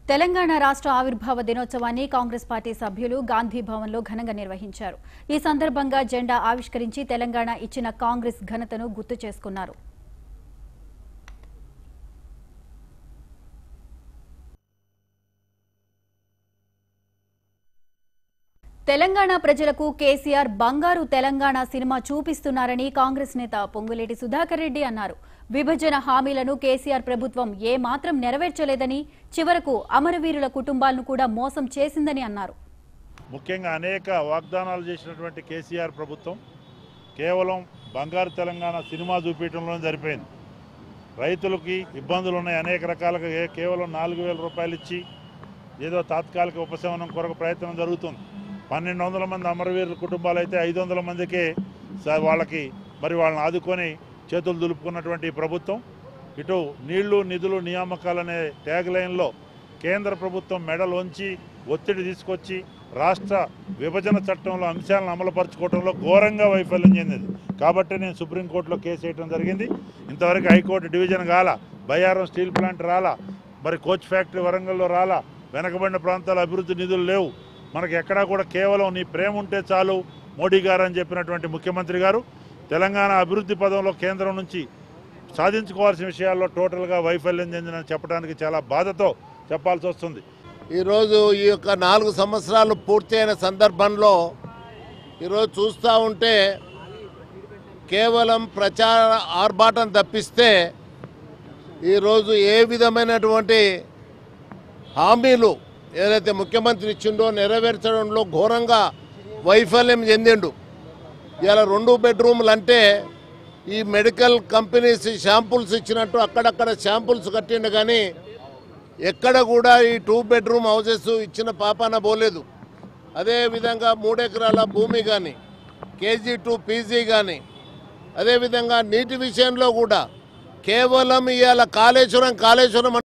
తెలంగాణ రాష్ట్ర ఆవిర్భావ దినోత్సవాన్ని కాంగ్రెస్ పార్టీ సభ్యులు గాంధీ భవన్లో ఘనంగా నిర్వహించారు ఈ సందర్భంగా జెండా ఆవిష్కరించి తెలంగాణ ఇచ్చిన కాంగ్రెస్ ఘనతను గుర్తు చేసుకున్నారు తెలంగాణ ప్రజలకు కేసీఆర్ బంగారు తెలంగాణ సినిమా చూపిస్తున్నారని కాంగ్రెస్ నేత పొంగులేటి సుధాకర్ రెడ్డి అన్నారు విభజన హామీలను కేసీఆర్ ప్రభుత్వం ఏ మాత్రం నెరవేర్చలేదని చివరకు అమరవీరుల కుటుంబాలను కూడా మోసం చేసిందని అన్నారు ముఖ్యంగా అనేక వాగ్దానాలు చేసినటువంటి కేసీఆర్ ప్రభుత్వం కేవలం బంగారు తెలంగాణ సినిమా చూపించడంలోనే సరిపోయింది రైతులకి ఇబ్బందులు ఉన్నాయి అనేక రకాలుగా ఏ- కేవలం నాలుగు వేల రూపాయలు ఇచ్చి ఏదో తాత్కాలిక ఉపశమనం కొరకు ప్రయత్నం జరుగుతుంది పన్నెండు వందల మంది అమరవీరుల కుటుంబాలు అయితే ఐదు వందల మందికే స- వాళ్ళకి మరి వాళ్ళని ఆదుకొని చేతులు దులుపుకున్నటువంటి ఈ ప్రభుత్వం ఇటు నీళ్లు నిధులు నియామకాలనే ట్యాగ్ లైన్లో కేంద్ర ప్రభుత్వం మెడలు వంచి ఒత్తిడి తీసుకొచ్చి రాష్ట్ర విభజన చట్టంలో అంశాలను అమలుపరచుకోవడంలో ఘోరంగా వైఫల్యం చెందింది కాబట్టి నేను సుప్రీంకోర్టులో కేసు వేయడం జరిగింది ఇంతవరకు హైకోర్టు డివిజన్ కాల బయ్యారం స్టీల్ ప్లాంట్ రాలా మరి కోచ్ ఫ్యాక్టరీ వరంగల్లో రాలా వెనకబడిన ప్రాంతాల అభివృద్ధి నిధులు లేవు మనకి ఎక్కడా కూడా కేవలం నీ ప్రేమ ఉంటే చాలు మోడీ గారు అని చెప్పినటువంటి ముఖ్యమంత్రి గారు తెలంగాణ అభివృద్ధి పదంలో కేంద్రం నుంచి సాధించుకోవాల్సిన విషయాల్లో టోటల్గా వైఫల్యం చెందినని చెప్పడానికి చాలా బాధతో చెప్పాల్సి వస్తుంది ఈరోజు ఈ యొక్క నాలుగు సంవత్సరాలు పూర్తయిన సందర్భంలో ఈరోజు చూస్తూ ఉంటే కేవలం ప్రచార ఆర్భాటం తప్పిస్తే ఈరోజు ఏ విధమైనటువంటి హామీలు ఏదైతే ముఖ్యమంత్రి ఇచ్చిండో నెరవేర్చడంలో ఘోరంగా వైఫల్యం చెందిండు ఇలా రెండు బెడ్రూమ్లు అంటే ఈ మెడికల్ కంపెనీస్ షాంపుల్స్ ఇచ్చినట్టు అక్కడక్కడ షాంపుల్స్ కట్టిండు కానీ ఎక్కడ కూడా ఈ టూ బెడ్రూమ్ హౌసెస్ ఇచ్చిన పాపాన పోలేదు అదేవిధంగా మూడెకరాల భూమి కానీ కేజీ టు పీజీ కానీ అదేవిధంగా నీటి విషయంలో కూడా కేవలం ఇవాళ కాళేశ్వరం కాళేశ్వరం